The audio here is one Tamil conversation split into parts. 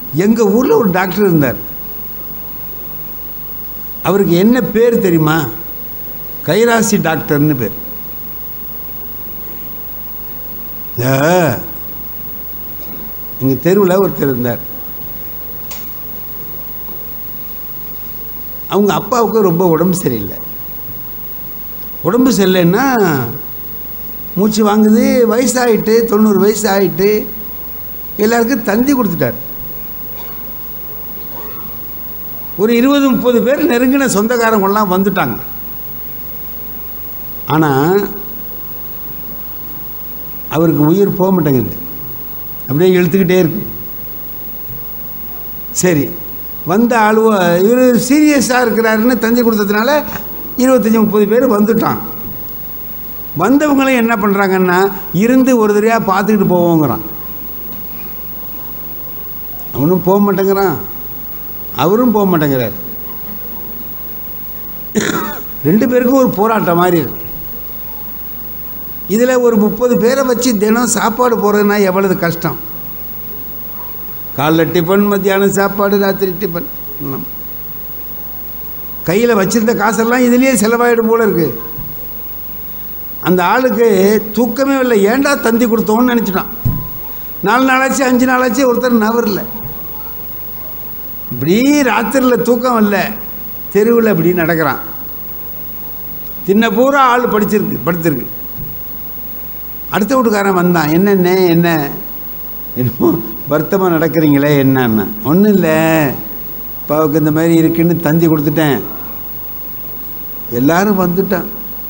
எங்கள் ஊரில் ஒரு டாக்டர் இருந்தார் அவருக்கு என்ன பேர் தெரியுமா கைராசி டாக்டர்னு பேர் எங்கள் தெருவில் ஒருத்தர் இருந்தார் அவங்க அப்பாவுக்கு ரொம்ப உடம்பு சரியில்லை உடம்பு சரியில்லைன்னா மூச்சு வாங்குது வயசாயிட்டு தொண்ணூறு வயசு ஆயிட்டு எல்லாருக்கும் தந்தி கொடுத்துட்டார் ஒரு இருபது முப்பது பேர் நெருங்கின சொந்தக்காரங்களாம் வந்துட்டாங்க ஆனால் அவருக்கு உயிர் போக மாட்டேங்குது அப்படியே இழுத்துக்கிட்டே இருக்கு சரி வந்த ஆளுவ இவர் சீரியஸாக இருக்கிறாருன்னு தந்தி கொடுத்ததுனால இருபத்தஞ்சி முப்பது பேர் வந்துட்டான் வந்தவங்களும் என்ன பண்ணுறாங்கன்னா இருந்து ஒரு தடவையாக பார்த்துக்கிட்டு போவோங்கிறான் அவனும் போக மாட்டேங்கிறான் அவரும் போக மாட்டேங்கிறார் ரெண்டு பேருக்கும் ஒரு போராட்டம் மாதிரி இருக்கு இதில் ஒரு முப்பது பேரை வச்சு தினம் சாப்பாடு போடுறதுனா எவ்வளவு கஷ்டம் காலைல டிஃபன் மத்தியானம் சாப்பாடு ராத்திரி டிஃபன் எல்லாம். கையில் வச்சிருந்த காசெல்லாம் இதுலேயே செலவாயிடும் போல இருக்கு அந்த ஆளுக்கு தூக்கமே இல்லை ஏன்டா தந்தி கொடுத்தோன்னு நினச்சிட்டான் நாலு நாளாச்சு அஞ்சு நாளாச்சு ஒருத்தர் நவரில்லை இப்படி ராத்திரியில் தூக்கம் இல்லை தெருவில் இப்படி நடக்கிறான் தின்ன பூரா ஆள் படிச்சிருக்கு படுத்திருக்கு அடுத்த வீட்டுக்காரன் வந்தான் என்னென்ன என்ன என்னமோ வருத்தமாக நடக்கிறீங்களே என்னன்னா ஒன்றும் இல்லை அப்பாவுக்கு இந்த மாதிரி இருக்குன்னு தந்தி கொடுத்துட்டேன் எல்லாரும் வந்துட்டான்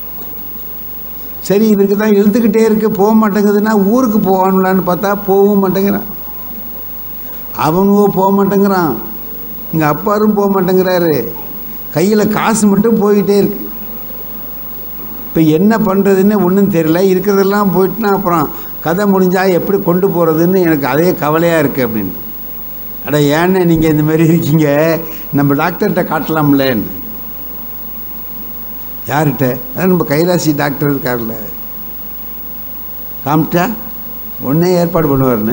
சரி இவருக்கு தான் இழுத்துக்கிட்டே இருக்கு போக மாட்டேங்குதுன்னா ஊருக்கு போவானுலான்னு பார்த்தா போகவும் மாட்டேங்கிறான் அவனுவோ போக மாட்டேங்கிறான் எங்கள் அப்பாரும் போக மாட்டேங்கிறாரு கையில் காசு மட்டும் போயிட்டே இருக்கு இப்போ என்ன பண்ணுறதுன்னு ஒன்றும் தெரியல இருக்கிறதெல்லாம் போயிட்டுனா அப்புறம் கதை முடிஞ்சால் எப்படி கொண்டு போகிறதுன்னு எனக்கு அதே கவலையாக இருக்குது அப்படின்னு அட ஏன்னு நீங்கள் இந்த மாதிரி இருக்கீங்க நம்ம டாக்டர்கிட்ட காட்டலாம்லன்னு யார்கிட்ட அதான் நம்ம கைலாசி டாக்டர் இருக்கார்ல காமிட்டா உடனே ஏற்பாடு பண்ணுவார்னு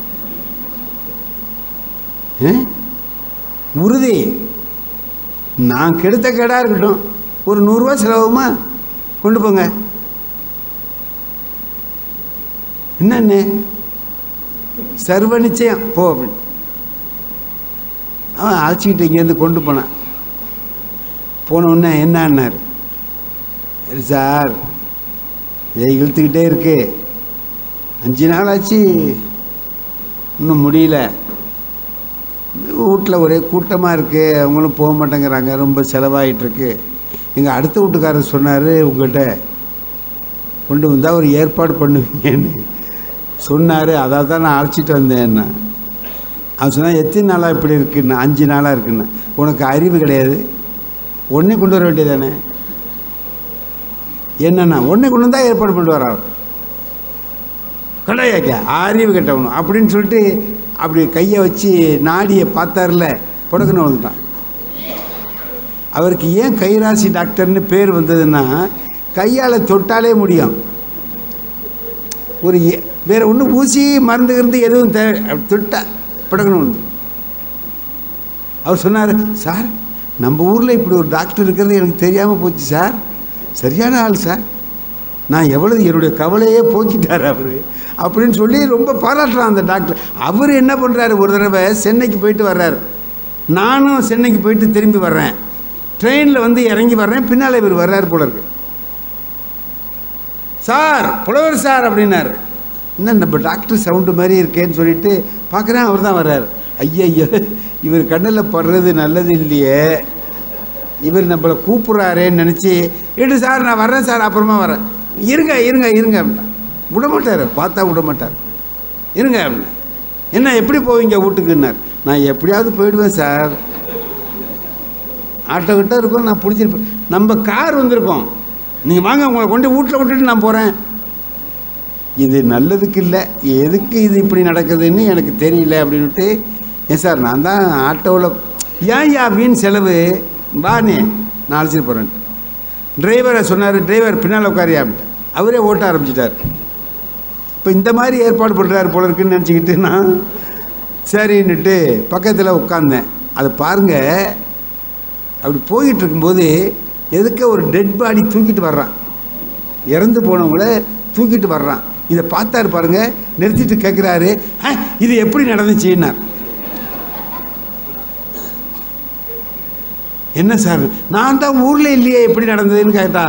ஆ? உறுதி நான் கெடுத்த கேடாக இருக்கட்டும் ஒரு நூறுரூவா செலவுமா கொண்டு போங்க என்னண்ணே சர்வ நிச்சயம் போ அப்படின்னு அவன் அழைச்சிக்கிட்டு இங்கேருந்து கொண்டு போனான் போன உடனே என்னன்னார் சரி சார் இதை இழுத்துக்கிட்டே இருக்கு அஞ்சு நாள் ஆச்சு இன்னும் முடியல வீட்டில் ஒரே கூட்டமாக இருக்குது அவங்களும் போக மாட்டேங்கிறாங்க ரொம்ப செலவாயிட்டிருக்கு எங்கள் அடுத்த வீட்டுக்காரர் சொன்னார் உங்கள்கிட்ட கொண்டு வந்தால் ஒரு ஏற்பாடு பண்ணுவீங்கன்னு சொன்னார் அதை தான் நான் அழைச்சிட்டு வந்தேன்னா அவன் சொன்னால் எத்தனை நாளாக இப்படி இருக்குன்னு அஞ்சு நாளாக இருக்குன்னு உனக்கு அறிவு கிடையாது ஒன்றே கொண்டு வர வேண்டியதானே என்னண்ணா ஒன்றே கொண்டு வந்தால் ஏற்பாடு பண்ணிட்டு வரான் கடையாக்க அறிவு கெட்டவனும் அப்படின்னு சொல்லிட்டு அப்படி கையை வச்சு நாடியை பார்த்தார்ல புடக்குன்னு வந்துட்டான் அவருக்கு ஏன் கைராசி டாக்டர்னு பேர் வந்ததுன்னா கையால் தொட்டாலே முடியும் ஒரு எ- வேற ஒன்றும் ஊசி மருந்து இருந்து எதுவும் தேவை அப்படி தொட்டா படக்கணும் வந்து அவர் சொன்னார் சார் நம்ம ஊரில் இப்படி ஒரு டாக்டர் இருக்கிறது எனக்கு தெரியாமல் போச்சு சார் சரியான ஆள் சார் நான் எவ்வளவு என்னுடைய கவலையே போக்கிட்டார் அவர் அப்படின்னு சொல்லி ரொம்ப பாராட்டுறான் அந்த டாக்டர் அவர் என்ன பண்ணுறாரு ஒரு தடவை சென்னைக்கு போயிட்டு வர்றாரு நானும் சென்னைக்கு போயிட்டு திரும்பி வர்றேன் ட்ரெயினில் வந்து இறங்கி வர்றேன் பின்னால் இவர் வர்றாரு போல இருக்கு சார் புலவர் சார் அப்படின்னாரு என்ன நம்ம டாக்டர் சவுண்டு மாதிரி இருக்கேன்னு சொல்லிட்டு பார்க்குறேன் அவர் தான் வர்றாரு ஐயய்யோ இவர் கண்ணில் படுறது நல்லது இல்லையே இவர் நம்மளை கூப்பிட்றாரேன்னு நினச்சி இடு சார் நான் வர்றேன் சார் அப்புறமா வரேன் இருங்க இருங்க இருங்க அப்படின்னா விட மாட்டார் பார்த்தா விட மாட்டார் இருங்க அப்படின்னா என்ன எப்படி போவீங்க வீட்டுக்குன்னார் நான் எப்படியாவது போயிடுவேன் சார் ஆட்டோ கிட்ட இருக்கும் நான் பிடிச்சிருப்பேன் நம்ம கார் வந்திருக்கோம் நீங்கள் வாங்க உங்களை கொண்டு வீட்டில் விட்டுட்டு நான் போகிறேன் இது நல்லதுக்கு இல்லை எதுக்கு இது இப்படி நடக்குதுன்னு எனக்கு தெரியல அப்படின்ட்டு ஏன் சார் நான் தான் ஆட்டோவில் ஏன் யா வீண் செலவு வானே நான் அழைச்சிட்டு போகிறேன்ட்டு டிரைவரை சொன்னார் டிரைவர் பின்னால் உட்காரியா அப்படின்ட்டு அவரே ஓட்ட ஆரம்பிச்சிட்டார் இப்போ இந்த மாதிரி ஏற்பாடு பண்ணுறாரு போல இருக்குன்னு நினச்சிக்கிட்டு நான் சரின்னுட்டு பக்கத்தில் உட்காந்தேன் அதை பாருங்க அப்படி போயிட்டு இருக்கும்போது எதுக்க ஒரு டெட் பாடி தூக்கிட்டு வர்றான் இறந்து போனவங்கள தூக்கிட்டு வர்றான் இதை பார்த்தாரு பாருங்க நிறுத்திட்டு கேட்குறாரு இது எப்படி நடந்துச்சுன்னார் என்ன சார் நான் தான் ஊரில் இல்லையே எப்படி நடந்ததுன்னு கேட்டா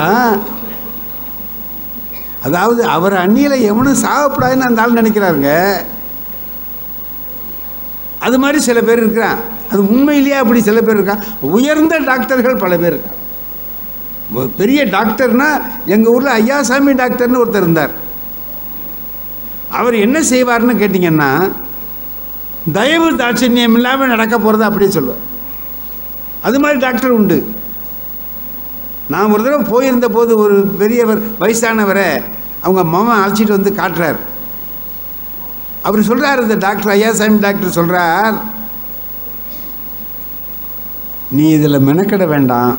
அதாவது அவர் அந்நியில் எவனும் சாகப்படாதுன்னு அந்த ஆள் நினைக்கிறாருங்க அது மாதிரி சில பேர் இருக்கிறான் அது உண்மையிலேயே அப்படி சில பேர் இருக்கான் உயர்ந்த டாக்டர்கள் பல பேர் இருக்கான் ஒரு பெரிய டாக்டர்னா எங்கள் ஊரில் ஐயாசாமி டாக்டர்னு ஒருத்தர் இருந்தார் அவர் என்ன செய்வார்னு கேட்டிங்கன்னா தயவு தாட்சண்யம் இல்லாமல் நடக்க போகிறத அப்படியே சொல்லுவார் அது மாதிரி டாக்டர் உண்டு நான் ஒரு தடவை போயிருந்த போது ஒரு பெரியவர் வயசானவரை அவங்க மாமா அழைச்சிட்டு வந்து காட்டுறார் அவர் சொல்கிறார் இந்த டாக்டர் ஐயாசாமி டாக்டர் சொல்கிறார் நீ இதில் மெனக்கெட வேண்டாம்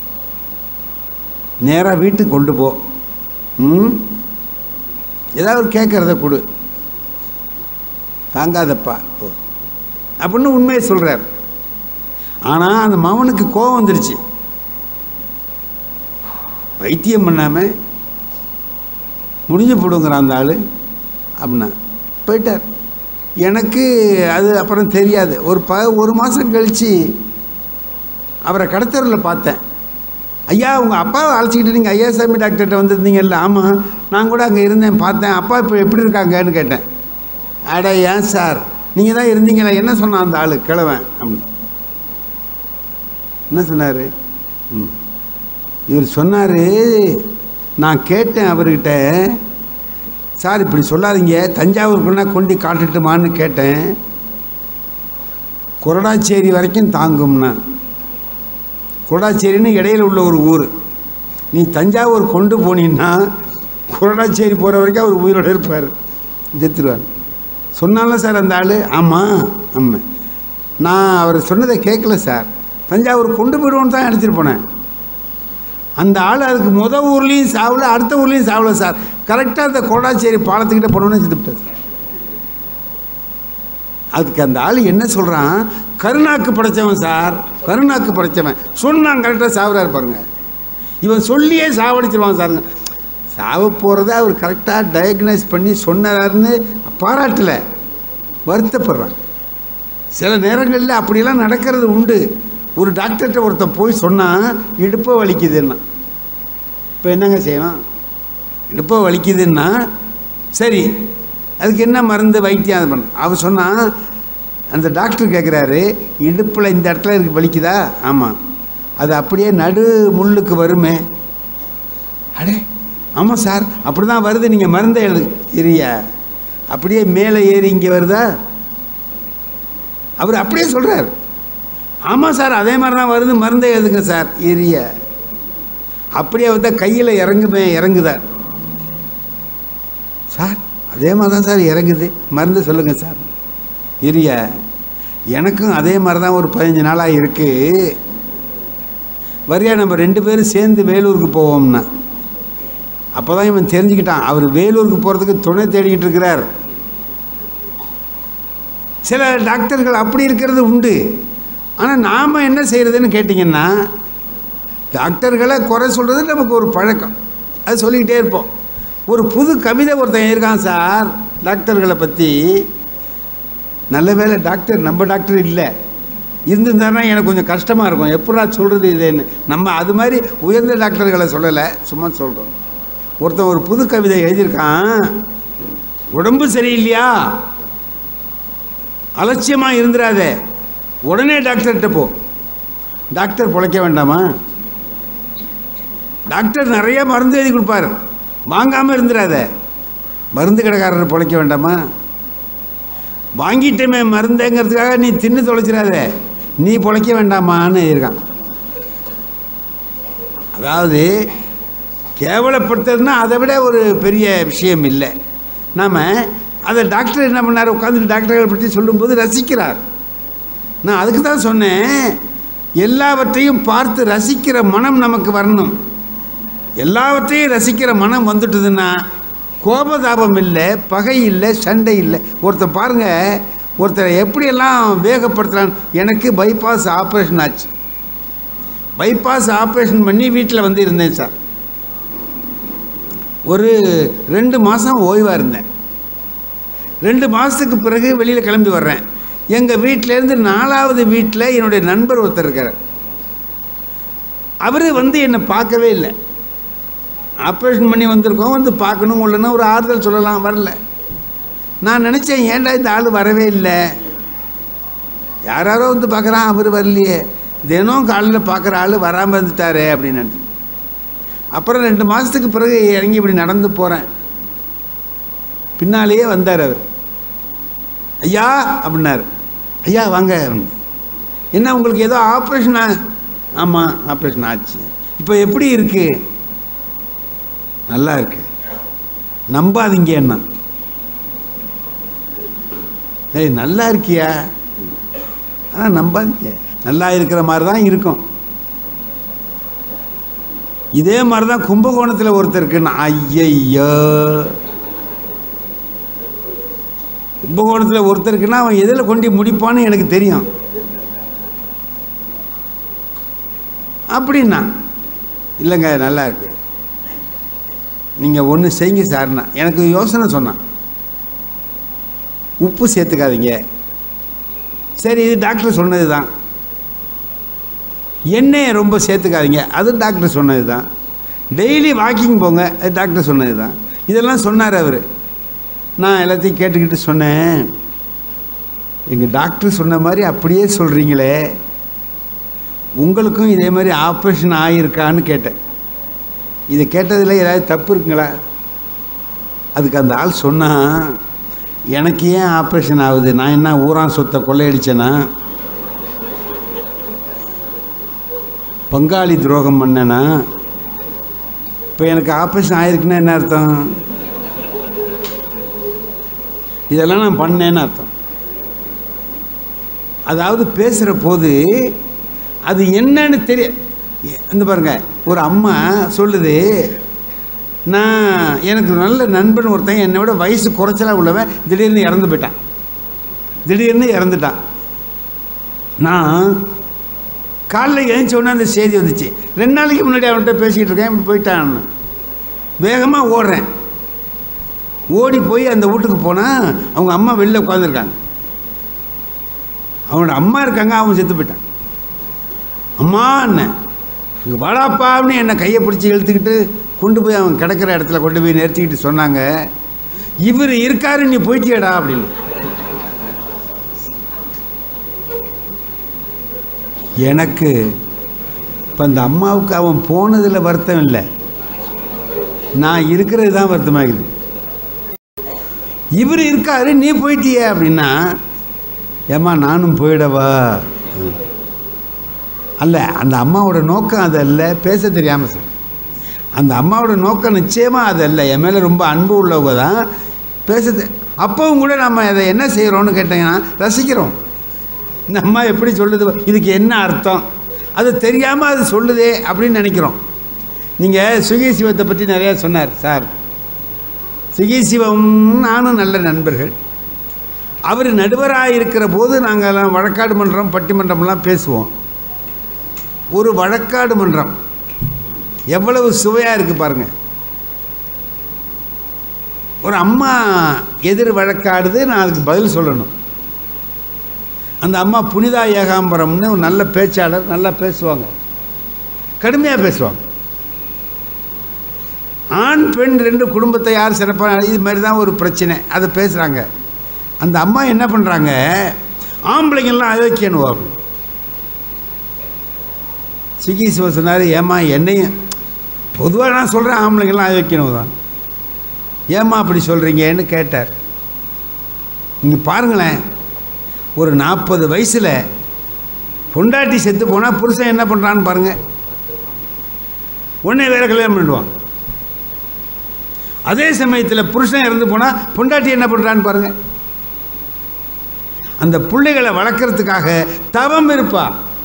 நேராக வீட்டுக்கு கொண்டு போ ம் ஏதாவது கேட்குறத கொடு தாங்காதப்பா ஓ அப்படின்னு உண்மையை சொல்கிறார் ஆனால் அந்த மகனுக்கு கோபம் வந்துருச்சு வைத்தியம் பண்ணாமல் முடிஞ்சு போடுங்கிறான் அந்த ஆள் அப்படின்னா போயிட்டார் எனக்கு அது அப்புறம் தெரியாது ஒரு ப ஒரு மாதம் கழித்து அவரை கடத்தரில் பார்த்தேன் ஐயா உங்கள் அப்பாவை அழைச்சிக்கிட்டு நீங்கள் ஐயாசாமி டாக்டர்கிட்ட வந்திருந்தீங்கல்ல ஆமாம் நான் கூட அங்கே இருந்தேன் பார்த்தேன் அப்பா இப்போ எப்படி இருக்காங்கன்னு கேட்டேன் அட ஏன் சார் நீங்கள் தான் இருந்தீங்களா என்ன சொன்னான் அந்த ஆள் கிழவன் அப்படின்னு என்ன சொன்னார் ம் இவர் சொன்னார் நான் கேட்டேன் அவர்கிட்ட சார் இப்படி சொல்லாதீங்க தஞ்சாவூருக்குன்னா கொண்டு காட்டுட்டுமான்னு கேட்டேன் கொரடாச்சேரி வரைக்கும் தாங்கும்னா கொரடாச்சேரின்னு இடையில உள்ள ஒரு ஊர் நீ தஞ்சாவூர் கொண்டு போனீன்னா கொரடாச்சேரி போகிற வரைக்கும் அவர் உயிரோடு இருப்பார் செத்துருவார் சொன்னால சார் அந்த ஆள் ஆமாம் ஆமாம் நான் அவர் சொன்னதை கேட்கல சார் தஞ்சாவூர் கொண்டு போயிடுவோன்னு தான் எடுத்துகிட்டு போனேன் அந்த ஆள் அதுக்கு முத ஊர்லேயும் சாவல அடுத்த ஊர்லேயும் சாவல சார் கரெக்டாக அந்த கோடாச்சேரி பாலத்துக்கிட்ட போனோன்னு செத்துவிட்டார் சார் அதுக்கு அந்த ஆள் என்ன சொல்கிறான் கருணாக்கு படைச்சவன் சார் கருணாக்கு படைச்சவன் சொன்னான் கரெக்டாக சாவுறாரு பாருங்க இவன் சொல்லியே சாவடிச்சிருவான் சாருங்க சாவ போகிறத அவர் கரெக்டாக டயக்னைஸ் பண்ணி சொன்னாருன்னு பாராட்டலை வருத்தப்படுறான் சில நேரங்களில் அப்படியெல்லாம் நடக்கிறது உண்டு ஒரு டாக்டர்கிட்ட ஒருத்தன் போய் சொன்னால் இடுப்பை வலிக்குதுன்னா இப்போ என்னங்க செய்யணும் இடுப்பை வலிக்குதுன்னா சரி அதுக்கு என்ன மருந்து வைத்தியம் அது பண்ண அவர் சொன்னால் அந்த டாக்டர் கேட்குறாரு இடுப்பில் இந்த இடத்துல இருக்கு வலிக்குதா ஆமாம் அது அப்படியே நடு முள்ளுக்கு வருமே அடே ஆமாம் சார் அப்படி தான் வருது நீங்கள் மருந்தை எழுது இரியா அப்படியே மேலே ஏறி இங்கே வருதா அவர் அப்படியே சொல்கிறார் ஆமாம் சார் அதே மாதிரி தான் வருது மருந்தை எழுதுங்க சார் எரிய அப்படியே வந்து கையில் இறங்குமே இறங்குதார் சார் அதே மாதிரி தான் சார் இறங்குது மருந்து சொல்லுங்கள் சார் எரிய எனக்கும் அதே மாதிரி தான் ஒரு பதினஞ்சு நாளாக இருக்குது வரியா நம்ம ரெண்டு பேரும் சேர்ந்து வேலூருக்கு போவோம்னா அப்போ தான் இவன் தெரிஞ்சுக்கிட்டான் அவர் வேலூருக்கு போகிறதுக்கு துணை தேடிக்கிட்டு இருக்கிறார் சில டாக்டர்கள் அப்படி இருக்கிறது உண்டு ஆனால் நாம் என்ன செய்கிறதுன்னு கேட்டிங்கன்னா டாக்டர்களை குறை சொல்கிறது நமக்கு ஒரு பழக்கம் அது சொல்லிக்கிட்டே இருப்போம் ஒரு புது கவிதை ஒருத்தன் இருக்கான் சார் டாக்டர்களை பற்றி நல்ல வேளை டாக்டர் நம்ம டாக்டர் இல்லை இருந்திருந்தாருன்னா எனக்கு கொஞ்சம் கஷ்டமாக இருக்கும் எப்படா சொல்கிறது இதுன்னு நம்ம அது மாதிரி உயர்ந்த டாக்டர்களை சொல்லலை சும்மா சொல்கிறோம் ஒருத்தன் ஒரு புது கவிதை எழுதியிருக்கான் உடம்பு சரியில்லையா அலட்சியமாக இருந்துடாத உடனே டாக்டர்கிட்ட போ டாக்டர் பிழைக்க வேண்டாமா டாக்டர் நிறைய மருந்து எழுதி கொடுப்பார் வாங்காமல் இருந்துடாத மருந்து கடைக்காரர் பிழைக்க வேண்டாமா வாங்கிட்டமே மருந்துங்கிறதுக்காக நீ தின்னு தொலைச்சிடாத நீ பிழைக்க வேண்டாமான்னு இருக்கான் அதாவது கேவலப்படுத்துறதுனா அதை விட ஒரு பெரிய விஷயம் இல்லை நாம் அதை டாக்டர் என்ன பண்ணார் உட்காந்துட்டு டாக்டர்களை பற்றி சொல்லும்போது ரசிக்கிறார் நான் அதுக்கு தான் சொன்னேன் எல்லாவற்றையும் பார்த்து ரசிக்கிற மனம் நமக்கு வரணும் எல்லாவற்றையும் ரசிக்கிற மனம் வந்துட்டுதுன்னா கோபதாபம் இல்லை பகை இல்லை சண்டை இல்லை ஒருத்தர் பாருங்கள் ஒருத்தரை எப்படியெல்லாம் வேகப்படுத்துகிறான் எனக்கு பைபாஸ் ஆப்ரேஷன் ஆச்சு பைபாஸ் ஆப்ரேஷன் பண்ணி வீட்டில் வந்து இருந்தேன் சார் ஒரு ரெண்டு மாதம் ஓய்வாக இருந்தேன் ரெண்டு மாதத்துக்கு பிறகு வெளியில் கிளம்பி வர்றேன் எங்கள் வீட்டிலேருந்து நாலாவது வீட்டில் என்னுடைய நண்பர் ஒருத்தர் இருக்கார் அவர் வந்து என்னை பார்க்கவே இல்லை ஆப்ரேஷன் பண்ணி வந்திருக்கோம் வந்து பார்க்கணும் இல்லைன்னா ஒரு ஆறுதல் சொல்லலாம் வரல நான் நினச்சேன் ஏன்டா இந்த ஆள் வரவே இல்லை யாராரோ வந்து பார்க்குறான் அவர் வரலையே தினம் காலையில் பார்க்குற ஆள் வராமல் இருந்துட்டாரே அப்படின்னு நினச்சேன் அப்புறம் ரெண்டு மாதத்துக்கு பிறகு இறங்கி இப்படி நடந்து போகிறேன் பின்னாலேயே வந்தார் அவர் ஐயா அப்படின்னாரு ஐயா வாங்க என்ன உங்களுக்கு ஏதோ ஆப்ரேஷனா ஆமாம் ஆப்ரேஷன் ஆச்சு இப்போ எப்படி இருக்கு நல்லா இருக்கு நம்பாதீங்க என்ன ஏய் நல்லா இருக்கியா ஆனால் நம்பாதீங்க நல்லா இருக்கிற மாதிரி தான் இருக்கும் இதே மாதிரி தான் கும்பகோணத்தில் ஒருத்தர் இருக்குன்னா ஐயையோ கும்பகோணத்தில் ஒருத்தர் இருக்குன்னா அவன் எதில் கொண்டு முடிப்பான்னு எனக்கு தெரியும் அப்படின்னா இல்லைங்க நல்லா இருக்கு நீங்கள் ஒன்று செய்யுங்க சார்னா எனக்கு யோசனை சொன்னான் உப்பு சேர்த்துக்காதீங்க சரி இது டாக்டர் சொன்னது தான் எண்ணெயை ரொம்ப சேர்த்துக்காதீங்க அது டாக்டர் சொன்னது தான் டெய்லி வாக்கிங் போங்க அது டாக்டர் சொன்னது தான் இதெல்லாம் சொன்னார் அவர் நான் எல்லாத்தையும் கேட்டுக்கிட்டு சொன்னேன் எங்கள் டாக்டர் சொன்ன மாதிரி அப்படியே சொல்கிறீங்களே உங்களுக்கும் இதே மாதிரி ஆப்ரேஷன் ஆகியிருக்கான்னு கேட்டேன் இதை கேட்டதில் ஏதாவது தப்பு இருக்குங்களா அதுக்கு அந்த ஆள் சொன்னான் எனக்கு ஏன் ஆப்ரேஷன் ஆகுது நான் என்ன ஊரான் சொத்தை கொள்ளையடிச்சேனா பங்காளி துரோகம் பண்ணேனா இப்போ எனக்கு ஆப்ரேஷன் ஆயிருக்குன்னா என்ன அர்த்தம் இதெல்லாம் நான் பண்ணேன்னு அர்த்தம் அதாவது பேசுகிற போது அது என்னன்னு தெரிய இந்த பாருங்க ஒரு அம்மா சொல்லுது நான் எனக்கு நல்ல நண்பன் ஒருத்தன் என்னை விட வயசு குறைச்சலாக உள்ளவன் திடீர்னு இறந்து போயிட்டான் திடீர்னு இறந்துட்டான் நான் காலைல எழுந்த உடனே அந்த செய்தி வந்துச்சு ரெண்டு நாளைக்கு முன்னாடி அவன்கிட்ட பேசிக்கிட்டு இருக்கேன் இப்படி போயிட்டான் வேகமாக ஓடுறேன் ஓடி போய் அந்த வீட்டுக்கு போனால் அவங்க அம்மா வெளில உட்காந்துருக்காங்க அவனோட அம்மா இருக்காங்க அவன் செத்து போயிட்டான் அம்மா என்ன இங்கே வாடாப்பான்னு என்னை கையை பிடிச்சி இழுத்துக்கிட்டு கொண்டு போய் அவன் கிடக்கிற இடத்துல கொண்டு போய் நிறுத்திக்கிட்டு சொன்னாங்க இவர் இருக்காரு நீ போயிட்டியடா அப்படின்னு எனக்கு இப்போ அந்த அம்மாவுக்கு அவன் போனதில் வருத்தம் இல்லை நான் இருக்கிறது தான் வருத்தமாகுது இவர் இருக்காரு நீ போயிட்டியே அப்படின்னா ஏம்மா நானும் போயிடவா அல்ல அந்த அம்மாவோட நோக்கம் அது அல்ல பேச தெரியாமல் சொல் அந்த அம்மாவோட நோக்கம் நிச்சயமாக அது அல்ல என் மேலே ரொம்ப அன்பு உள்ளவங்க தான் பேச தெ- அப்பவும் கூட நம்ம அதை என்ன செய்கிறோன்னு கேட்டிங்கன்னா ரசிக்கிறோம் இந்த அம்மா எப்படி சொல்லுது இதுக்கு என்ன அர்த்தம் அது தெரியாமல் அது சொல்லுதே அப்படின்னு நினைக்கிறோம் நீங்கள் சுகி சிவத்தை பற்றி நிறையா சொன்னார் சார் சுகி சிவம் நானும் நல்ல நண்பர்கள் அவர் நடுவராக இருக்கிற போது நாங்கள்லாம் வழக்காடு மன்றம் பட்டிமன்றம்லாம் பேசுவோம் ஒரு வழக்காடு மன்றம் எவ்வளவு சுவையாக இருக்குது பாருங்கள் ஒரு அம்மா எதிர் வழக்காடுது நான் அதுக்கு பதில் சொல்லணும் அந்த அம்மா புனிதா ஏகாம்பரம்னு ஒரு நல்ல பேச்சாளர் நல்லா பேசுவாங்க கடுமையாக பேசுவாங்க ஆண் பெண் ரெண்டு குடும்பத்தை யார் சிறப்பாக இது மாதிரி தான் ஒரு பிரச்சனை அதை பேசுகிறாங்க அந்த அம்மா என்ன பண்ணுறாங்க ஆம்பளைங்கெல்லாம் அயோக்கியனுவா அப்படி சுகி சிவ சொன்னார் ஏம்மா என்னையும் பொதுவாக நான் சொல்கிறேன் ஆம்பளைங்கெல்லாம் அயோக்கியனுவ தான் ஏம்மா அப்படி சொல்கிறீங்கன்னு கேட்டார் நீங்கள் பாருங்களேன் ஒரு நாற்பது வயசில் பொண்டாட்டி செத்து போனால் புருஷன் என்ன பண்ணுறான்னு பாருங்கள் உடனே வேற கல்யாணம் பண்ணிடுவான் அதே சமயத்தில் புருஷன் இறந்து போனால் பொண்டாட்டி என்ன பண்ணுறான்னு பாருங்கள் அந்த பிள்ளைகளை வளர்க்குறதுக்காக தவம் இருப்பா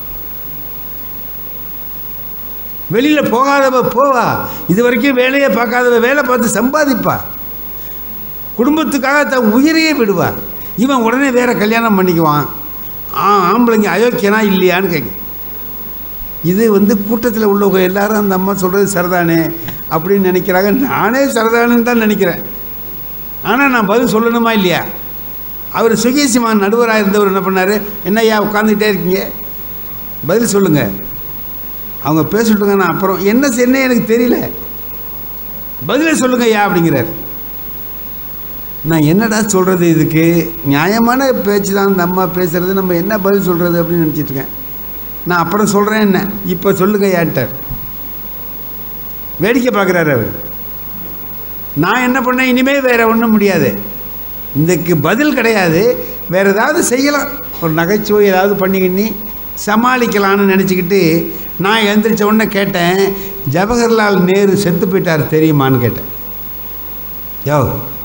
வெளியில் போகாதவ போவா இது வரைக்கும் வேலையை பார்க்காதவ வேலை பார்த்து சம்பாதிப்பா குடும்பத்துக்காக தன் உயிரையே விடுவா இவன் உடனே வேற கல்யாணம் பண்ணிக்குவான் ஆ ஆம்பளைங்க அயோக்கியனா இல்லையான்னு கேட்க இது வந்து கூட்டத்தில் உள்ளவங்க எல்லாரும் அந்த அம்மா சொல்கிறது சரிதானே அப்படின்னு நினைக்கிறாங்க நானே சரிதானேன்னு தான் நினைக்கிறேன் ஆனால் நான் பதில் சொல்லணுமா இல்லையா அவர் சுகேசிமான் நடுவராக இருந்தவர் என்ன பண்ணார் என்னய்யா உட்காந்துக்கிட்டே இருக்கீங்க பதில் சொல்லுங்கள் அவங்க பேசிட்டுங்க நான் அப்புறம் என்ன என்ன எனக்கு தெரியல பதிலை சொல்லுங்க ஐயா அப்படிங்கிறார் நான் என்னடா சொல்கிறது இதுக்கு நியாயமான பேச்சு தான் இந்த அம்மா பேசுகிறது நம்ம என்ன பதில் சொல்கிறது அப்படின்னு நினச்சிட்டு இருக்கேன் நான் அப்புறம் சொல்கிறேன் என்ன இப்போ சொல்லுங்க ஐயான்ட்டார் வேடிக்கை பார்க்குறாரு அவர் நான் என்ன பண்ணேன் இனிமேல் வேறு ஒன்றும் முடியாது இதுக்கு பதில் கிடையாது வேறு ஏதாவது செய்யலாம் ஒரு நகைச்சுவை ஏதாவது பண்ணிக்கிண்ணி சமாளிக்கலான்னு நினச்சிக்கிட்டு நான் எழுந்திரிச்ச உடனே கேட்டேன் ஜவஹர்லால் நேரு செத்து போயிட்டார் தெரியுமான்னு கேட்டேன் யோ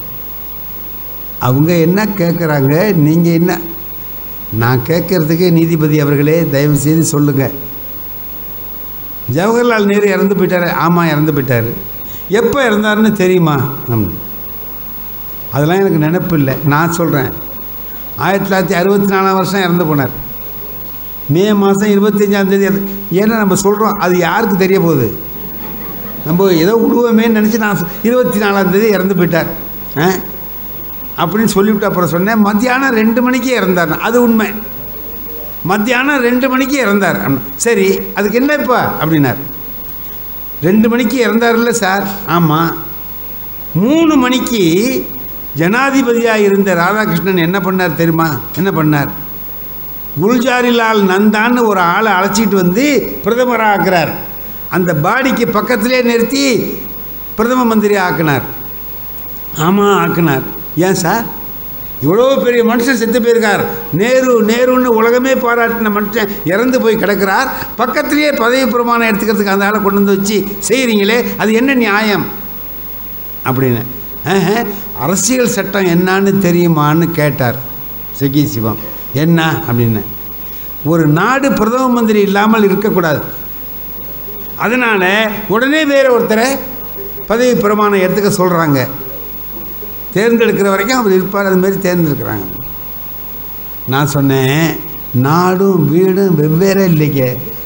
அவங்க என்ன கேட்குறாங்க நீங்கள் என்ன நான் கேட்குறதுக்கு நீதிபதி அவர்களே தயவு செய்து சொல்லுங்கள் ஜவஹர்லால் நேரு இறந்து போயிட்டார் ஆமாம் இறந்து போயிட்டார் எப்போ இறந்தாருன்னு தெரியுமா ஆமாம் அதெல்லாம் எனக்கு நினப்பு இல்லை நான் சொல்கிறேன் ஆயிரத்தி தொள்ளாயிரத்தி அறுபத்தி நாலாம் வருஷம் இறந்து போனார் மே மாதம் இருபத்தஞ்சாந்தேதி ஏன்னா நம்ம சொல்கிறோம் அது யாருக்கு தெரிய போகுது நம்ம ஏதோ விடுவோமேன்னு நினச்சி நான் சொ- இருபத்தி நாலாந்தேதி இறந்து போயிட்டார் ஆ அப்படின்னு சொல்லிவிட்டு அப்புறம் சொன்னேன் மத்தியானம் ரெண்டு மணிக்கு இறந்தார் அது உண்மை மத்தியானம் ரெண்டு மணிக்கு இறந்தார் அண்ணா. சரி அதுக்கு என்ன இப்போ அப்படின்னார் ரெண்டு மணிக்கு இறந்தார்ல சார் ஆமாம் மூணு மணிக்கு ஜனாதிபதியாக இருந்த ராதாகிருஷ்ணன் என்ன பண்ணார் தெரியுமா என்ன பண்ணார் குல்ஜாரிலால் நந்தான்னு ஒரு ஆளை அழைச்சிட்டு வந்து பிரதமராக ஆக்குறார் அந்த பாடிக்கு பக்கத்திலே நிறுத்தி பிரதம மந்திரி ஆக்கினார் ஆமாம் ஆக்கினார் ஏன் சார் இவ்வளோ பெரிய மனுஷன் செத்து போயிருக்கார் நேரு நேருன்னு உலகமே பாராட்டின மனுஷன் இறந்து போய் கிடக்கிறார் பக்கத்திலேயே பதவி பிரமாணம் எடுத்துக்கிறதுக்கு அந்த ஆளை கொண்டு வந்து வச்சு செய்கிறீங்களே அது என்ன நியாயம் அப்படின்னு ஆஹா, அரசியல் சட்டம் என்னன்னு தெரியுமான்னு கேட்டார் சுகி சிவம் என்ன அப்படின்னு ஒரு நாடு பிரதம மந்திரி இல்லாமல் இருக்கக்கூடாது அதனால் உடனே வேற ஒருத்தரை பதவி பிரமாணம் எடுத்துக்க சொல்கிறாங்க தேர்ந்தெடுக்கிற வரைக்கும் அவர் இருப்பார் அது மாதிரி தேர்ந்தெடுக்கிறாங்க நான் சொன்னேன் நாடும் வீடும் வெவ்வேறே இல்லைங்க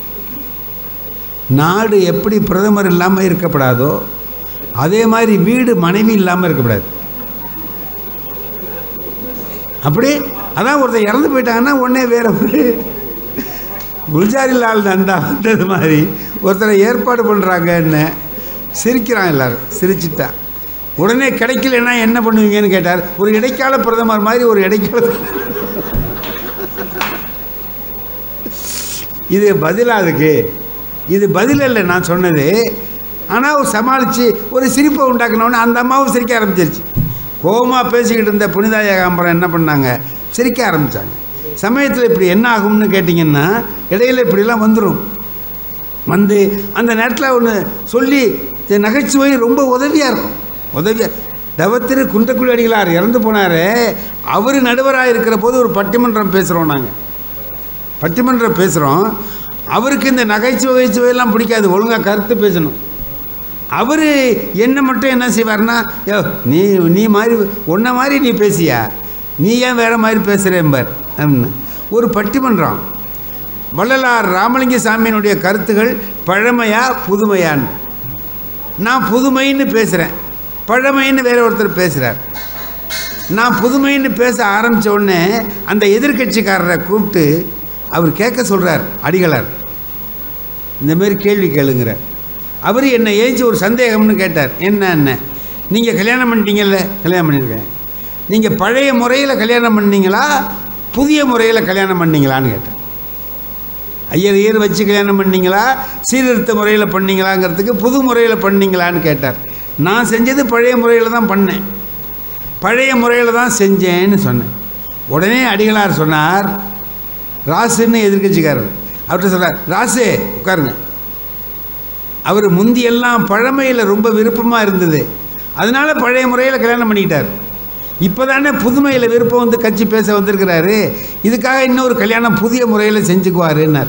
நாடு எப்படி பிரதமர் இல்லாமல் இருக்கப்படாதோ அதே மாதிரி வீடு மனைவி இல்லாமல் இருக்கக்கூடாது அப்படி அதான் ஒருத்தர் இறந்து போயிட்டாங்கன்னா உடனே வேற ஒரு குல்ஜாரிலால் நந்தா வந்தது மாதிரி ஒருத்தரை ஏற்பாடு பண்ணுறாங்கன்னு சிரிக்கிறான் எல்லாரும் சிரிச்சிட்டான் உடனே கிடைக்கலன்னா என்ன பண்ணுவீங்கன்னு கேட்டார் ஒரு இடைக்கால பிரதமர் மாதிரி ஒரு இடைக்கால இது பதிலா அதுக்கு இது பதில் இல்லை நான் சொன்னது ஆனால் சமாளித்து ஒரு சிரிப்பை உண்டாக்குனோடனே அந்த அம்மாவும் சிரிக்க ஆரம்பிச்சிருச்சு கோபமாக பேசிக்கிட்டு இருந்த புனிதா ஏகாம்பரம் என்ன பண்ணாங்க சிரிக்க ஆரம்பித்தாங்க சமயத்தில் இப்படி என்ன ஆகும்னு கேட்டிங்கன்னா இடையில இப்படிலாம் வந்துடும் வந்து அந்த நேரத்தில் ஒன்று சொல்லி இந்த நகைச்சுவை ரொம்ப உதவியாக இருக்கும் உதவியாக தவத்திரு குன்றக்குடி அடிகளார் இறந்து போனார் அவர் நடுவராக இருக்கிற போது ஒரு பட்டிமன்றம் பேசுகிறோம் நாங்கள் பட்டிமன்றம் பேசுகிறோம் அவருக்கு இந்த நகைச்சுவை நகைச்சுவையெல்லாம் பிடிக்காது ஒழுங்காக கருத்து பேசணும் அவர் என்ன மட்டும் என்ன செய்வார்னா யோ நீ நீ மாதிரி உன்ன மாதிரி நீ பேசியா நீ ஏன் வேறு மாதிரி பேசுகிறேன்பார் அப்படின்னு ஒரு பட்டிமன்றம் வள்ளலார் ராமலிங்க சாமியினுடைய கருத்துகள் பழமையா புதுமையான்னு நான் புதுமைன்னு பேசுகிறேன் பழமைன்னு வேற ஒருத்தர் பேசுகிறார் நான் புதுமைன்னு பேச ஆரம்பித்த உடனே அந்த எதிர்க்கட்சிக்காரரை கூப்பிட்டு அவர் கேட்க சொல்கிறார் அடிகளார் இந்த மாதிரி கேள்வி கேளுங்கிறார் அவர் என்னை ஏஞ்சி ஒரு சந்தேகம்னு கேட்டார் என்ன என்ன நீங்கள் கல்யாணம் பண்ணிட்டீங்கல்ல கல்யாணம் பண்ணியிருக்கேன் நீங்கள் பழைய முறையில் கல்யாணம் பண்ணீங்களா புதிய முறையில் கல்யாணம் பண்ணீங்களான்னு கேட்டேன் ஐயர் ஐயர் வச்சு கல்யாணம் பண்ணீங்களா சீர்திருத்த முறையில் பண்ணீங்களாங்கிறதுக்கு புது முறையில் பண்ணீங்களான்னு கேட்டார் நான் செஞ்சது பழைய முறையில் தான் பண்ணேன் பழைய முறையில் தான் செஞ்சேன்னு சொன்னேன் உடனே அடிகளார் சொன்னார் ராசுன்னு எதிர்க்கட்சிக்காரர் அவர்கிட்ட சொல்றார் ராசு உட்காருங்க அவர் முந்தியெல்லாம் பழமையில் ரொம்ப விருப்பமாக இருந்தது அதனால பழைய முறையில் கல்யாணம் பண்ணிக்கிட்டார் இப்போ தானே புதுமையில் விருப்பம் வந்து கட்சி பேச வந்திருக்கிறாரு இதுக்காக இன்னொரு கல்யாணம் புதிய முறையில் செஞ்சுக்குவாருன்னார்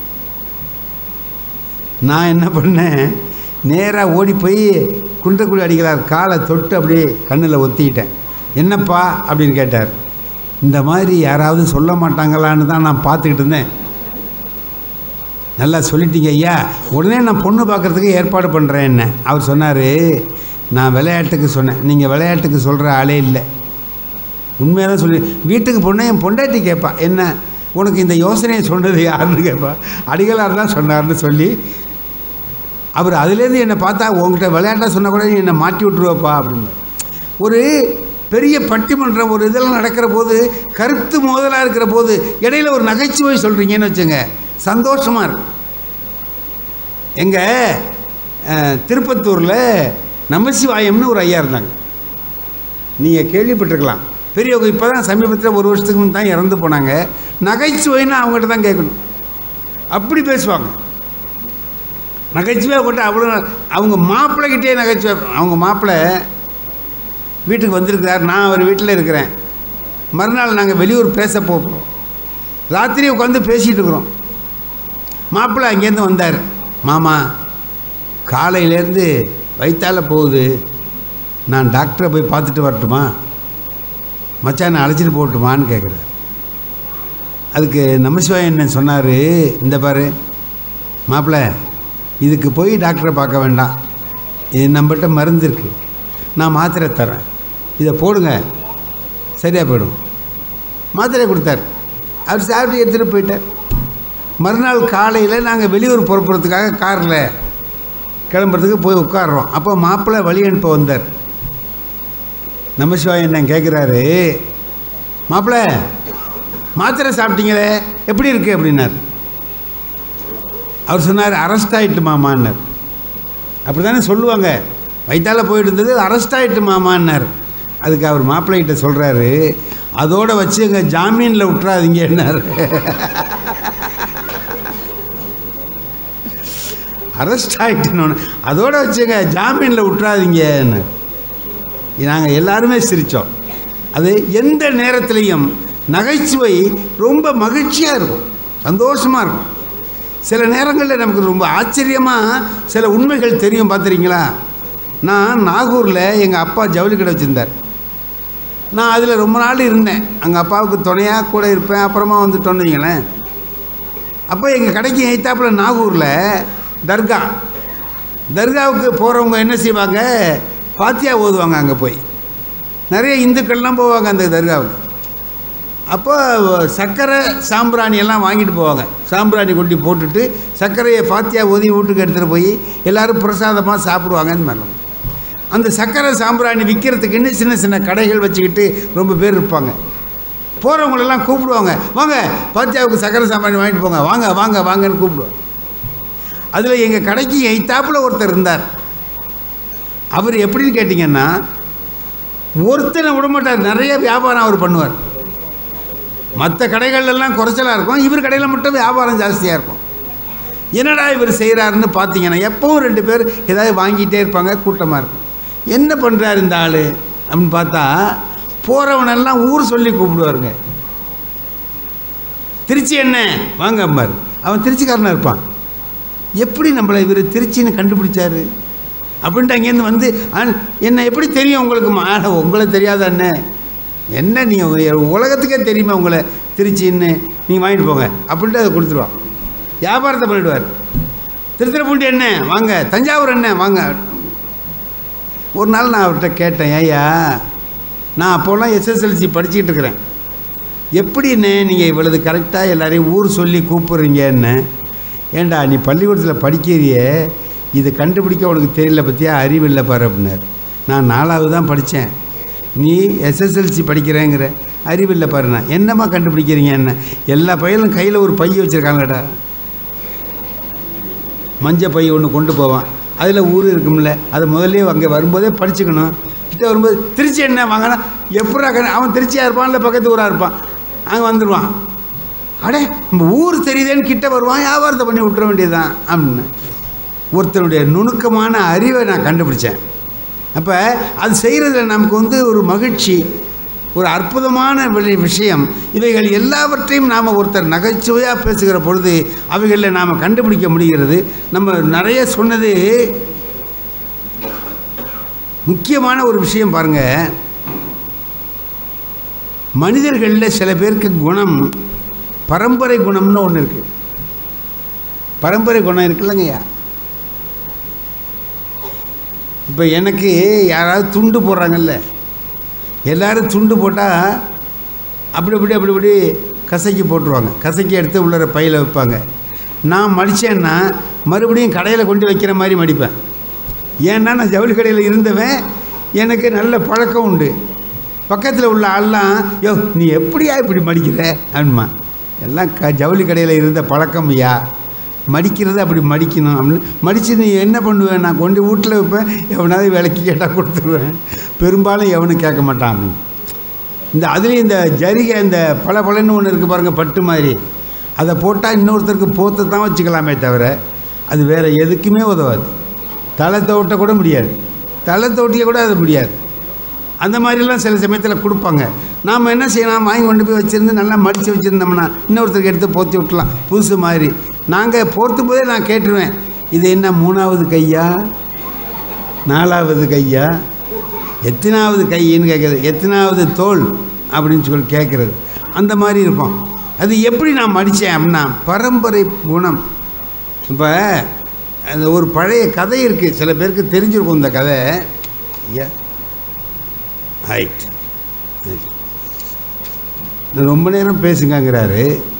நான் என்ன பண்ணேன் நேராக ஓடி போய் குன்றக்குடி அடிகளார் காலை தொட்டு அப்படியே கண்ணில் ஒத்திக்கிட்டேன் என்னப்பா அப்படின்னு கேட்டார் இந்த மாதிரி யாராவது சொல்ல மாட்டாங்களான்னு தான் நான் பார்த்துக்கிட்டு இருந்தேன் நல்லா சொல்லிட்டீங்க ஐயா உடனே நான் பொண்ணு பார்க்குறதுக்கு ஏற்பாடு பண்ணுறேன் என்ன அவர் சொன்னார் நான் விளையாட்டுக்கு சொன்னேன் நீங்கள் விளையாட்டுக்கு சொல்கிற ஆளே இல்லை உண்மையாக தான் சொல்லி வீட்டுக்கு பொண்ணை என் பொண்டாட்டி கேட்பா என்ன உனக்கு இந்த யோசனையை சொன்னது யாருன்னு கேட்பா அடிகளார் தான் சொன்னார்னு சொல்லி அவர் அதுலேருந்து என்னை பார்த்தா உங்ககிட்ட விளையாட்டாக சொன்னால் கூட நீ என்னை மாட்டி விட்ருவப்பா அப்படின்னு ஒரு பெரிய பட்டிமன்றம் ஒரு இதெல்லாம் நடக்கிற போது கருத்து மோதலாக இருக்கிற போது இடையில ஒரு நகைச்சுவை சொல்கிறீங்கன்னு வச்சுங்க சந்தோஷமாக இருக்கும் எங்கள் திருப்பத்தூரில் நமசிவாயம்னு ஒரு ஐயா இருந்தாங்க நீங்கள் கேள்விப்பட்டிருக்கலாம் பெரியவங்க இப்போ தான் சமீபத்தில் ஒரு வருஷத்துக்கு முன் தான் இறந்து போனாங்க நகைச்சுவைன்னு அவங்ககிட்ட தான் கேட்கணும் அப்படி பேசுவாங்க நகைச்சுவை கொண்டு அவ்வளோ அவங்க மாப்பிள்ளைகிட்டே நகைச்சுவை அவங்க மாப்பிள்ளை வீட்டுக்கு வந்திருக்கிறார் நான் அவர் வீட்டில் இருக்கிறேன் மறுநாள் நாங்கள் வெளியூர் பேச போகிறோம் ராத்திரி உட்காந்து பேசிகிட்டு இருக்கிறோம் மாப்பிள்ளை அங்கேருந்து வந்தார் மாமா காலையிலேருந்து வயிற்றால போகுது நான் டாக்டரை போய் பார்த்துட்டு வரட்டுமா மச்சான் அழைச்சிட்டு போகட்டுமான்னு கேட்குறாரு அதுக்கு நமசிவாய் என்ன சொன்னார் இந்த பாரு மாப்பிள்ளை இதுக்கு போய் டாக்டரை பார்க்க வேண்டாம் இது நம்மகிட்ட மருந்து இருக்குது நான் மாத்திரை தரேன் இதை போடுங்க சரியாக போயிடும் மாத்திரை கொடுத்தார் அவர் சாப்பிட்டு எடுத்துகிட்டு போயிட்டார் மறுநாள் காலையில் நாங்கள் வெளியூர் புறப்படுறதுக்காக காரில் கிளம்புறதுக்கு போய் உட்காடுறோம் அப்போ மாப்பிள்ளை வழி அனுப்ப வந்தார் நமசிவாய் என்ன கேட்குறாரு மாப்பிள்ளை மாத்திரை சாப்பிட்டீங்களே எப்படி இருக்கு அப்படின்னார் அவர் சொன்னார் அரெஸ்ட் ஆகிட்டு மாமான்னார் அப்படி தானே சொல்லுவாங்க வயிற்றால போயிட்டு இருந்தது அரெஸ்ட் ஆகிட்டு மாமான்னார் அதுக்கு அவர் மாப்பிள்ளைகிட்ட சொல்கிறாரு அதோட வச்சு எங்க ஜாமீனில் விட்டுறாதீங்கன்னார் அரெஸ்ட் ஆகிட்டுன்னு அதோட வச்சுங்க ஜாமீனில் விட்டுறாதீங்கன்னு நாங்கள் எல்லாருமே சிரித்தோம் அது எந்த நேரத்துலையும் நகைச்சுவை ரொம்ப மகிழ்ச்சியாக இருக்கும் சந்தோஷமாக இருக்கும் சில நேரங்களில் நமக்கு ரொம்ப ஆச்சரியமாக சில உண்மைகள் தெரியும் பார்த்துறீங்களா நான் நாகூரில் எங்கள் அப்பா ஜவுளி கடை வச்சுருந்தார் நான் அதில் ரொம்ப நாள் இருந்தேன் எங்கள் அப்பாவுக்கு துணையாக கூட இருப்பேன் அப்புறமா வந்துட்டோன்னு வைங்களேன் அப்போ எங்கள் கடைக்கு எய்த்தாப்பில் நாகூரில் தர்கா தர்காவுக்கு போகிறவங்க என்ன செய்வாங்க பாத்தியா ஓதுவாங்க அங்கே போய் நிறைய இந்துக்கள்லாம் போவாங்க அந்த தர்காவுக்கு அப்போ சர்க்கரை சாம்பிராணி எல்லாம் வாங்கிட்டு போவாங்க சாம்பிராணி கொட்டி போட்டுட்டு சர்க்கரையை பாத்தியா ஓதி வீட்டுக்கு எடுத்துகிட்டு போய் எல்லோரும் பிரசாதமாக சாப்பிடுவாங்க இந்த மாதிரி அந்த சர்க்கரை சாம்பிராணி விற்கிறதுக்குன்னு சின்ன சின்ன கடைகள் வச்சுக்கிட்டு ரொம்ப பேர் இருப்பாங்க போகிறவங்களெல்லாம் கூப்பிடுவாங்க வாங்க பாத்தியாவுக்கு சர்க்கரை சாம்பிராணி வாங்கிட்டு போங்க வாங்க வாங்க வாங்கன்னு கூப்பிடுவாங்க அதில் எங்கள் கடைக்கு எய்த்தாப்பில் ஒருத்தர் இருந்தார் அவர் எப்படின்னு கேட்டிங்கன்னா ஒருத்தனை விட மாட்டார் நிறைய வியாபாரம் அவர் பண்ணுவார் மற்ற கடைகள்லாம் குறைச்சலாக இருக்கும் இவர் கடையில் மட்டும் வியாபாரம் ஜாஸ்தியாக இருக்கும் என்னடா இவர் செய்கிறாருன்னு பார்த்தீங்கன்னா எப்பவும் ரெண்டு பேர் ஏதாவது வாங்கிட்டே இருப்பாங்க கூட்டமாக இருக்கும் என்ன பண்ணுறாரு இந்த ஆள் அப்படின்னு பார்த்தா போகிறவனெல்லாம் ஊர் சொல்லி கூப்பிடுவாருங்க திருச்சி என்ன வாங்க அம்மார் அவன் திருச்சிக்காரனாக இருப்பான் எப்படி நம்மளை இவர் திருச்சின்னு கண்டுபிடிச்சாரு அப்படின்ட்டு அங்கேருந்து வந்து "அண்ண், என்ன எப்படி தெரியும் உங்களுக்கு மா- உங்களை தெரியாத அண்ணே என்ன நீங்கள் உலகத்துக்கே தெரியுமா உங்களை திருச்சின்னு நீங்கள் வாங்கிட்டு போங்க அப்படின்ட்டு அதை கொடுத்துருவான் வியாபாரத்தை பண்ணிடுவார் திருத்துறைப்பூண்டி என்ன வாங்க தஞ்சாவூர் என்ன வாங்க ஒரு நாள் நான் அவர்கிட்ட கேட்டேன் ஏய்யா நான் அப்போலாம் எஸ்எஸ்எல்சி படிச்சுக்கிட்டு இருக்கிறேன் எப்படின்னு நீங்கள் இவ்வளவு கரெக்டாக எல்லாரையும் ஊர் சொல்லி கூப்பிட்றீங்கன்னு ஏண்டா நீ பள்ளிக்கூடத்தில் படிக்கிறியே இதை கண்டுபிடிக்க உனக்கு தெரியல பற்றியா அறிவு இல்லை பாரு அப்படின்னார் நான் நாலாவது தான் படித்தேன் நீ எஸ்எஸ்எல்சி படிக்கிறேங்கிற அறிவு இல்லை பாரு நான் என்னம்மா கண்டுபிடிக்கிறீங்க என்ன எல்லா பையலும் கையில் ஒரு பை வச்சுருக்காங்கடா மஞ்சள் பை ஒன்று கொண்டு போவான் அதில் ஊர் இருக்கும்ல அதை முதல்லயே அங்கே வரும்போதே படிச்சுக்கணும் கிட்ட வரும்போது திருச்சி என்ன வாங்கினா எப்படா கண்ணு அவன் திருச்சியாக இருப்பான் இல்லை பக்கத்து ஊராக இருப்பான் அங்கே வந்துடுவான் அடே நம்ம ஊர் தெரியுதேன்னு கிட்ட வருவான் வியாபாரத்தை பண்ணி விட்டுற வேண்டியதுதான் அப்படின்னு ஒருத்தருடைய நுணுக்கமான அறிவை நான் கண்டுபிடிச்சேன் அப்போ அது செய்கிறதுல நமக்கு வந்து ஒரு மகிழ்ச்சி ஒரு அற்புதமான வி- விஷயம் இவைகள் எல்லாவற்றையும் நாம் ஒருத்தர் நகைச்சுவையாக பேசுகிற பொழுது அவைகளில் நாம் கண்டுபிடிக்க முடிகிறது நம்ம நிறைய சொன்னது முக்கியமான ஒரு விஷயம் பாருங்கள் மனிதர்களில் சில பேருக்கு குணம் பரம்பரை குணம்னு ஒன்று இருக்குது பரம்பரை குணம் இருக்குல்லங்கய்யா இப்போ எனக்கு யாராவது துண்டு போடுறாங்கல்ல எல்லாரும் துண்டு போட்டால் அப்படி அப்படி அப்படி இப்படி கசக்கி போட்டுருவாங்க கசக்கி எடுத்து உள்ளர பையில் வைப்பாங்க நான் மடித்தேன்னா மறுபடியும் கடையில் கொண்டு வைக்கிற மாதிரி மடிப்பேன் ஏன்னா நான் ஜவுளி கடையில் இருந்தவன் எனக்கு நல்ல பழக்கம் உண்டு பக்கத்தில் உள்ள ஆள்லாம் யோ நீ எப்படியா இப்படி மடிக்கிற அப்படிமா எல்லாம் க ஜவுளி கடையில் இருந்த பழக்கம் ஐயா மடிக்கிறது அப்படி மடிக்கணும் அப்படின்னு மடித்து நீ என்ன பண்ணுவேன் நான் கொண்டு வீட்டில் வைப்பேன் எவனாவது விலைக்கு கேட்டால் கொடுத்துருவேன் பெரும்பாலும் எவனும் கேட்க மாட்டான் அப்படின்னு இந்த அதுலேயும் இந்த ஜரிகை இந்த பல பலன்னு ஒன்று இருக்குது பாருங்கள் பட்டு மாதிரி அதை போட்டால் இன்னொருத்தருக்கு போத்தை தான் வச்சுக்கலாமே தவிர அது வேறு எதுக்குமே உதவாது தலை தோட்ட கூட முடியாது தலை தோட்டிய கூட அது முடியாது அந்த மாதிரிலாம் சில சமயத்தில் கொடுப்பாங்க நாம் என்ன செய்யலாம் வாங்கி கொண்டு போய் வச்சுருந்து நல்லா மடித்து வச்சுருந்தோம்னா இன்னொருத்தருக்கு எடுத்து போத்தி விட்டுலாம் புதுசு மாதிரி நாங்கள் போர்த்தும் போதே நான் கேட்டுருவேன் இது என்ன மூணாவது கையா நாலாவது கையா எத்தனாவது கையின்னு கேட்குறது எத்தனாவது தோல் அப்படின்னு சொல்லி கேட்குறது அந்த மாதிரி இருக்கும் அது எப்படி நான் மடித்தேன் அப்படின்னா பரம்பரை குணம் இப்போ அந்த ஒரு பழைய கதை இருக்குது சில பேருக்கு தெரிஞ்சிருக்கும் இந்த கதை ஐயா ரைட் ரொம்ப நேரம் பேசுங்கங்கிறாரு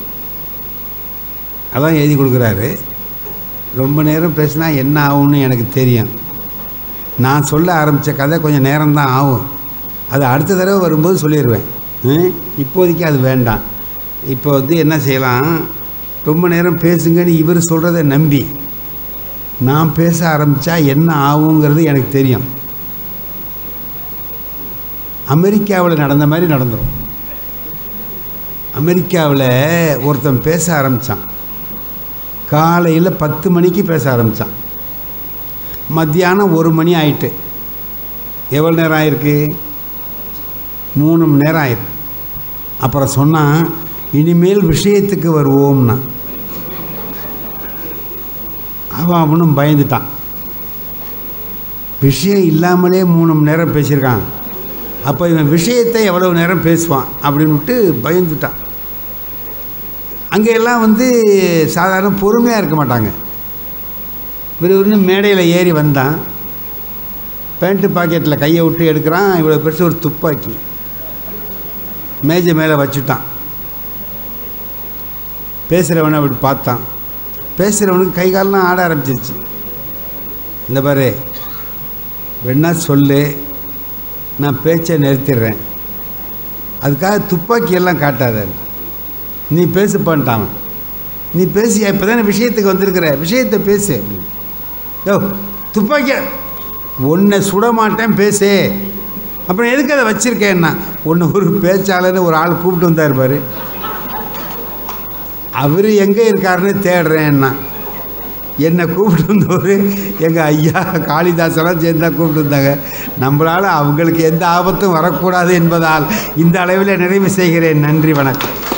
அதான் எழுதி கொடுக்குறாரு ரொம்ப நேரம் பேசினா என்ன ஆகும்னு எனக்கு தெரியும் நான் சொல்ல ஆரம்பித்த கதை கொஞ்சம் நேரம்தான் ஆகும் அது அடுத்த தடவை வரும்போது சொல்லிடுவேன் ம்? இப்போதைக்கு அது வேண்டாம் இப்போ வந்து என்ன செய்யலாம் ரொம்ப நேரம் பேசுங்கன்னு இவர் சொல்கிறத நம்பி நான் பேச ஆரம்பித்தா என்ன ஆகுங்கிறது எனக்கு தெரியும் அமெரிக்காவில் நடந்த மாதிரி நடந்துடும் அமெரிக்காவில் ஒருத்தன் பேச ஆரம்பித்தான் காலையில் பத்து மணிக்கு பேச ஆரம்பித்தான் மத்தியானம் ஒரு மணி ஆயிட்டு எவ்வளோ நேரம் ஆயிருக்கு மூணு மணி நேரம் ஆயிருக்கு அப்புறம் சொன்னான் இனிமேல் விஷயத்துக்கு வருவோம்னா அவன் அவனும் பயந்துட்டான் விஷயம் இல்லாமலே மூணு மணி நேரம் பேசியிருக்கான் அப்போ இவன் விஷயத்தை எவ்வளவு நேரம் பேசுவான் அப்படின்னு விட்டு பயந்துட்டான் அங்கே எல்லாம் வந்து சாதாரண பொறுமையாக இருக்க மாட்டாங்க விறுவிறுன்னு மேடையில் ஏறி வந்தான் பேண்ட்டு பாக்கெட்டில் கையை விட்டு எடுக்கிறான் இவ்வளோ பெருசு ஒரு துப்பாக்கி மேஜை மேலே வச்சுட்டான் பேசுகிறவனை அப்படி பார்த்தான் பேசுகிறவனுக்கு கை காலெலாம் ஆட ஆரம்பிச்சிருச்சு இந்த பாரு வேணா சொல்லு நான் பேச்சை நிறுத்திடுறேன் அதுக்காக துப்பாக்கி எல்லாம் காட்டாத நீ பேசு பண்ணிட்டான் அவன். நீ பேசி இப்போ தானே விஷயத்துக்கு வந்திருக்கிற விஷயத்தை பேசு அப்படின்னு. யோ துப்பாக்கிய உன்னை சுட மாட்டேன் பேசு அப்புறம் எதுக்கு அதை வச்சுருக்கேன்னா ஒன்று ஒரு பேச்சாளர்னு ஒரு ஆள் கூப்பிட்டு வந்தார் பாரு அவர் எங்கே இருக்காருன்னு தேடுறேன்னா என்னை கூப்பிட்டு வந்தவர் எங்கள் ஐயா காளிதாசெல்லாம் சேர்ந்து தான் கூப்பிட்டு வந்தாங்க நம்மளால் அவங்களுக்கு எந்த ஆபத்தும் வரக்கூடாது என்பதால் இந்த அளவில் நிறைவு செய்கிறேன் நன்றி வணக்கம்